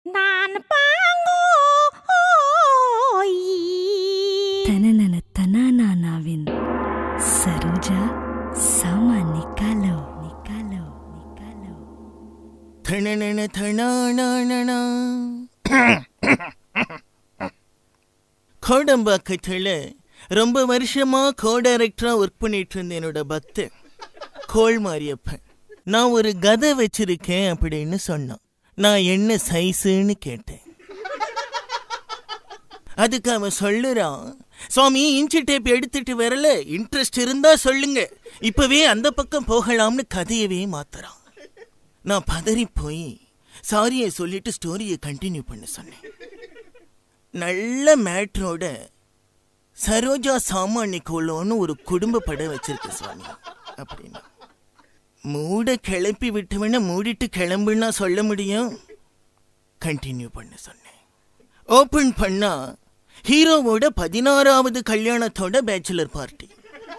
நான் பாங்கோ ತನನನ ತನಾನಾನಾವಿನ್ ಸರೋಜಾ ಸಾಮ ನಿಕಾಲೋ ನಿಕಾಲೋ ನಿಕಾಲೋ தணனன தணானானனா. கோடம்பாக்கத்தில் ரொம்ப வருஷமா கோ டைரக்டரா ஒர்க் பண்ணிட்டு இருந்த என்னோட பக்தன் கோள் மாரியப்பன் நான் ஒரு கதை வச்சிருக்கேன் அப்படின்னு சொன்னான் நான் என்ன சைஸுன்னு கேட்டேன் அதுக்கு அவன் சொல்லுறான் சுவாமி இன்ச்சி டேப் எடுத்துட்டு வரல இன்ட்ரெஸ்ட் இருந்தா சொல்லுங்க இப்பவே அந்த பக்கம் போகலாம்னு கதையவே மாத்துறான் நான் பதறி போய் சாரியை சொல்லிட்டு ஸ்டோரியை கண்டினியூ பண்ண சொன்னேன் நல்ல மேட்ரோட சரோஜா சாமானிக்கோலோன்னு ஒரு குடும்ப படம் வச்சிருக்கு சுவாமி அப்படின்னா மூட கிளப்பி விட்டவன மூடிட்டு கிளம்புன்னா சொல்ல முடியும் கண்டினியூ பண்ண சொன்னேன் ஓபன் பண்ணா ஹீரோவோட பதினாறாவது கல்யாணத்தோட பேச்சுலர் பார்ட்டி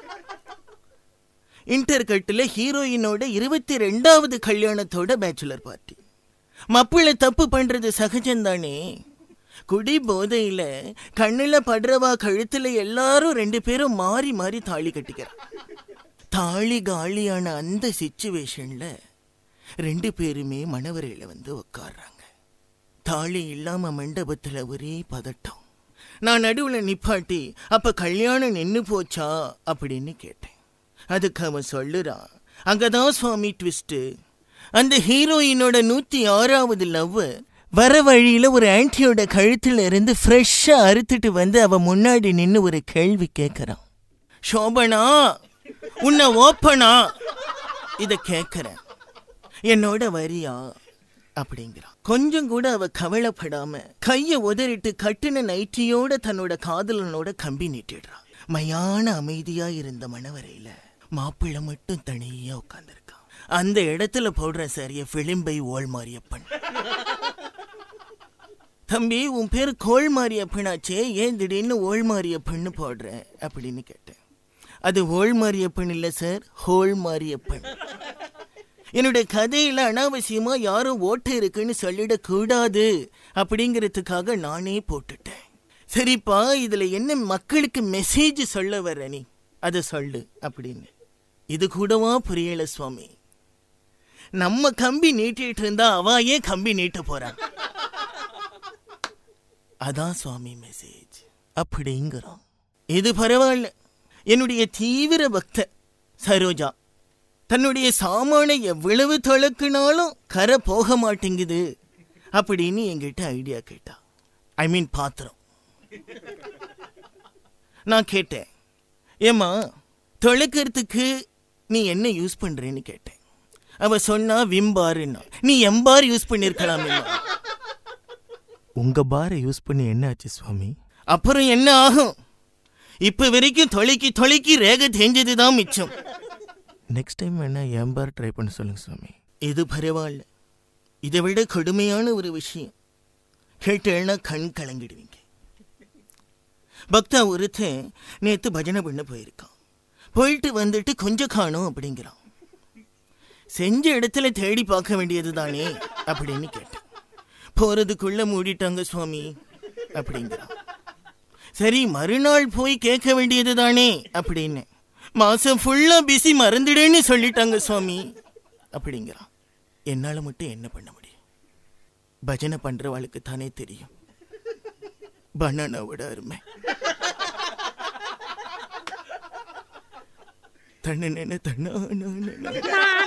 இன்டர்கட்டில் ஹீரோயினோட இருபத்தி ரெண்டாவது கல்யாணத்தோட பேச்சுலர் பார்ட்டி மப்பிள தப்பு பண்றது சகஜம்தானே குடி போதையில கண்ணுல படுறவா கழுத்துல எல்லாரும் ரெண்டு பேரும் மாறி மாறி தாலி கட்டிக்கிறான் தாலி காலியான அந்த சிச்சுவேஷன்ல ரெண்டு பேருமே மணவரையில வந்து உட்கார்றாங்க தாலி இல்லாம மண்டபத்துல ஒரே பதட்டம் நான் நடுவுல நிப்பாட்டி அப்ப கல்யாணம் நின்னு போச்சா அப்படின்னு கேட்டேன் அதுக்கு அவன் சொல்லுறான் அங்கதான் சுவாமி ட்விஸ்ட் அந்த ஹீரோயினோட நூத்தி ஆறாவது லவ் வர வழியில ஒரு ஆன்ட்டியோட கழுத்துல இருந்து ஃப்ரெஷ்ஷா அறுத்துட்டு வந்து அவ முன்னாடி நின்னு ஒரு கேள்வி கேட்கறான் சோபனா உன்னை ஓப்பனா இத கேட்கறேன் என்னோட வரியா அப்படிங்கிறான் கொஞ்சம் கூட அவ கவலைப்படாம கைய உதறிட்டு கட்டுன நைட்டியோட தன்னோட காதலனோட கம்பி நீட்டிடுறான் மயான அமைதியா இருந்த மணவரையில மாப்பிள்ளை மட்டும் தனியா உட்கார்ந்திருக்கான் அந்த இடத்துல போடுற சரிய பிளிம்பை ஓள் மாரியப்பன் தம்பி உன் பேர் கோள் மாரியப்பனாச்சே ஏன் திடீர்னு ஓள் மாரியப்பன்னு போடுற அப்படின்னு கேட்டேன் அது ஓள் மாரியப்பன் இல்ல சார் ஹோள் மாரியப்பன் என்னுடைய கதையில அனாவசியமா யாரும் ஓட்டு இருக்குன்னு சொல்லிடக்கூடாது அப்படிங்கிறதுக்காக நானே போட்டுட்டேன் சரிப்பா இதுல என்ன மக்களுக்கு மெசேஜ் சொல்ல வர நீ அதை சொல்லு அப்படின்னு இது கூடவா புரியல சுவாமி நம்ம கம்பி நீட்டிட்டு இருந்தா அவ ஏன் கம்பி நீட்ட போறான் அதான் சுவாமி மெசேஜ் அப்படிங்கிறான் இது பரவாயில்ல என்னுடைய தீவிர பக்த சரோஜா தன்னுடைய சாமானை எவ்வளவு தொலைக்குனாலும் கரை போக மாட்டேங்குது அப்படின்னு என்கிட்ட ஐடியா கேட்டா ஐ மீன் பாத்திரம் நான் கேட்டேன் ஏம்மா தொலைக்கிறதுக்கு நீ என்ன யூஸ் பண்றேன்னு கேட்டேன் அவ சொன்னா விம்பாருன்னா நீ எம்பார் யூஸ் பண்ணிருக்கலாம் உங்க பாரை யூஸ் பண்ணி என்ன ஆச்சு சுவாமி அப்புறம் என்ன ஆகும் இப்ப வரைக்கும் தொலைக்கி தொலைக்கி ரேக தேஞ்சதுதான் மிச்சம் நெக்ஸ்ட் டைம் வேணா என் பார் ட்ரை பண்ண சொல்லுங்க சுவாமி இது பரவாயில்ல இதை விட கொடுமையான ஒரு விஷயம் கேட்டேன்னா கண் கலங்கிடுவீங்க பக்தா ஒருத்தன் நேத்து பஜனை பண்ண போயிருக்கான் போயிட்டு வந்துட்டு கொஞ்சம் காணும் அப்படிங்கிறான் செஞ்ச இடத்துல தேடி பார்க்க வேண்டியது தானே அப்படின்னு கேட்டேன் போறதுக்குள்ள மூடிட்டாங்க சுவாமி அப்படிங்கிறான் சரி மறுநாள் போய் கேட்க வேண்டியது தானே அப்படின்னு மாசம் ஃபுல்லா பிஸி மறந்துடுன்னு சொல்லிட்டாங்க சுவாமி அப்படிங்கிறான் என்னால மட்டும் என்ன பண்ண முடியும் பஜனை பண்றவாளுக்கு தானே தெரியும் பனானாவோட அருமை தண்ணு தண்ணா நான்